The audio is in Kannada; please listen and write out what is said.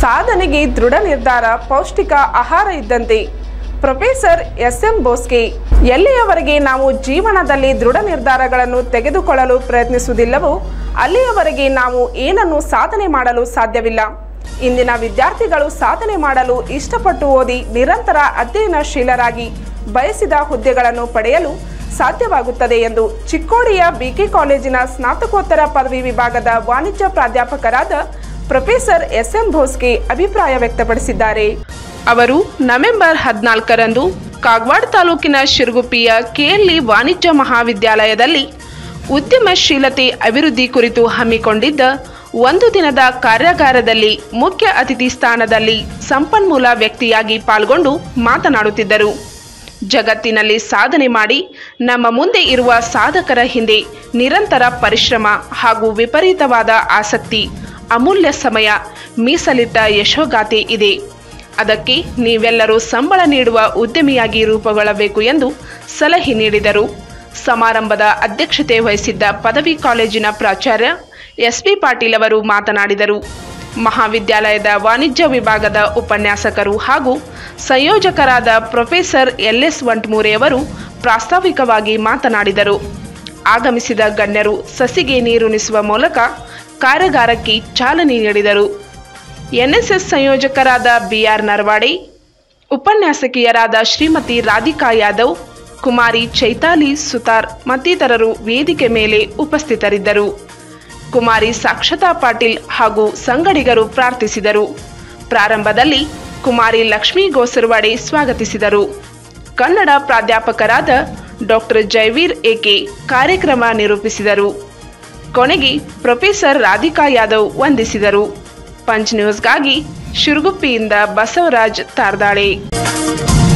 ಸಾಧನೆಗೆ ದೃಢ ನಿರ್ಧಾರ ಪೌಷ್ಟಿಕ ಆಹಾರ ಇದ್ದಂತೆ ಪ್ರೊಫೆಸರ್ ಎಸ್ ಎಂ ಬೋಸ್ಕೆ ಎಲ್ಲಿಯವರೆಗೆ ನಾವು ಜೀವನದಲ್ಲಿ ದೃಢ ನಿರ್ಧಾರಗಳನ್ನು ತೆಗೆದುಕೊಳ್ಳಲು ಪ್ರಯತ್ನಿಸುವುದಿಲ್ಲವೋ ಅಲ್ಲಿಯವರೆಗೆ ನಾವು ಏನನ್ನು ಸಾಧನೆ ಮಾಡಲು ಸಾಧ್ಯವಿಲ್ಲ ಇಂದಿನ ವಿದ್ಯಾರ್ಥಿಗಳು ಸಾಧನೆ ಮಾಡಲು ಇಷ್ಟಪಟ್ಟು ಓದಿ ನಿರಂತರ ಅಧ್ಯಯನಶೀಲರಾಗಿ ಬಯಸಿದ ಹುದ್ದೆಗಳನ್ನು ಪಡೆಯಲು ಸಾಧ್ಯವಾಗುತ್ತದೆ ಎಂದು ಚಿಕ್ಕೋಡಿಯ ಬಿಕೆ ಕಾಲೇಜಿನ ಸ್ನಾತಕೋತ್ತರ ಪದವಿ ವಿಭಾಗದ ವಾಣಿಜ್ಯ ಪ್ರಾಧ್ಯಾಪಕರಾದ ಪ್ರೊಫೆಸರ್ ಎಸ್ ಎಂ ಭೋಸ್ಗೆ ಅಭಿಪ್ರಾಯ ವ್ಯಕ್ತಪಡಿಸಿದ್ದಾರೆ ಅವರು ನವೆಂಬರ್ ಹದಿನಾಲ್ಕರಂದು ಕಾಗವಾಡ ತಾಲೂಕಿನ ಶಿರಗುಪ್ಪಿಯ ಕೆಎಲ್ಇ ವಾಣಿಜ್ಯ ಮಹಾವಿದ್ಯಾಲಯದಲ್ಲಿ ಉದ್ಯಮಶೀಲತೆ ಅಭಿವೃದ್ಧಿ ಕುರಿತು ಹಮ್ಮಿಕೊಂಡಿದ್ದ ಒಂದು ದಿನದ ಕಾರ್ಯಾಗಾರದಲ್ಲಿ ಮುಖ್ಯ ಅತಿಥಿ ಸ್ಥಾನದಲ್ಲಿ ಸಂಪನ್ಮೂಲ ವ್ಯಕ್ತಿಯಾಗಿ ಪಾಲ್ಗೊಂಡು ಮಾತನಾಡುತ್ತಿದ್ದರು ಜಗತ್ತಿನಲ್ಲಿ ಸಾಧನೆ ಮಾಡಿ ನಮ್ಮ ಮುಂದೆ ಇರುವ ಸಾಧಕರ ಹಿಂದೆ ನಿರಂತರ ಪರಿಶ್ರಮ ಹಾಗೂ ವಿಪರೀತವಾದ ಆಸಕ್ತಿ ಅಮೂಲ್ಯ ಸಮಯ ಮೀಸಲಿಟ್ಟ ಯಶೋಗಾಥೆ ಇದೆ ಅದಕ್ಕೆ ನೀವೆಲ್ಲರೂ ಸಂಬಳ ನೀಡುವ ಉದ್ಯಮಿಯಾಗಿ ರೂಪುಗೊಳ್ಳಬೇಕು ಎಂದು ಸಲಹೆ ನೀಡಿದರು ಸಮಾರಂಭದ ಅಧ್ಯಕ್ಷತೆ ವಹಿಸಿದ್ದ ಪದವಿ ಕಾಲೇಜಿನ ಪ್ರಾಚಾರ್ಯ ಎಸ್ ಬಿ ಪಾಟೀಲ್ ಅವರು ಮಾತನಾಡಿದರು ಮಹಾವಿದ್ಯಾಲಯದ ವಾಣಿಜ್ಯ ವಿಭಾಗದ ಉಪನ್ಯಾಸಕರು ಹಾಗೂ ಸಂಯೋಜಕರಾದ ಪ್ರೊಫೆಸರ್ ಎಲ್ ಎಸ್ ವಂಟ್ಮೂರೆಯವರು ಪ್ರಾಸ್ತಾವಿಕವಾಗಿ ಮಾತನಾಡಿದರು ಆಗಮಿಸಿದ ಗಣ್ಯರು ಸಸಿಗೆ ನೀರುಣಿಸುವ ಮೂಲಕ ಕಾರ್ಯಾಗಾರಕ್ಕೆ ಚಾಲನೆ ನೀಡಿದರು ಎನ್ಎಸ್ಎಸ್ ಸಂಯೋಜಕರಾದ ಬಿಆರ್ ನರ್ವಾಡೆ ಉಪನ್ಯಾಸಕಿಯರಾದ ಶ್ರೀಮತಿ ರಾಧಿಕಾ ಯಾದವ್ ಕುಮಾರಿ ಚೈತಾಲಿ ಸುತಾರ್ ಮತ್ತಿತರರು ವೇದಿಕೆ ಮೇಲೆ ಉಪಸ್ಥಿತರಿದ್ದರು ಕುಮಾರಿ ಸಾಕ್ಷತಾ ಪಾಟೀಲ್ ಹಾಗೂ ಸಂಗಡಿಗರು ಪ್ರಾರ್ಥಿಸಿದರು ಪ್ರಾರಂಭದಲ್ಲಿ ಕುಮಾರಿ ಲಕ್ಷ್ಮೀ ಗೋಸರವಾಡೆ ಸ್ವಾಗತಿಸಿದರು ಕನ್ನಡ ಪ್ರಾಧ್ಯಾಪಕರಾದ ಡಾಕ್ಟರ್ ಜೈವೀರ್ ಎಕೆ ಕಾರ್ಯಕ್ರಮ ನಿರೂಪಿಸಿದರು ಕೊನೆಗೆ ಪ್ರೊಫೆಸರ್ ರಾಧಿಕಾ ಯಾದವ್ ವಂದಿಸಿದರು ಪಂಚ್ ನ್ಯೂಸ್ಗಾಗಿ ಶಿರುಗುಪ್ಪಿಯಿಂದ ಬಸವರಾಜ್ ತಾರ್ದಾಳೆ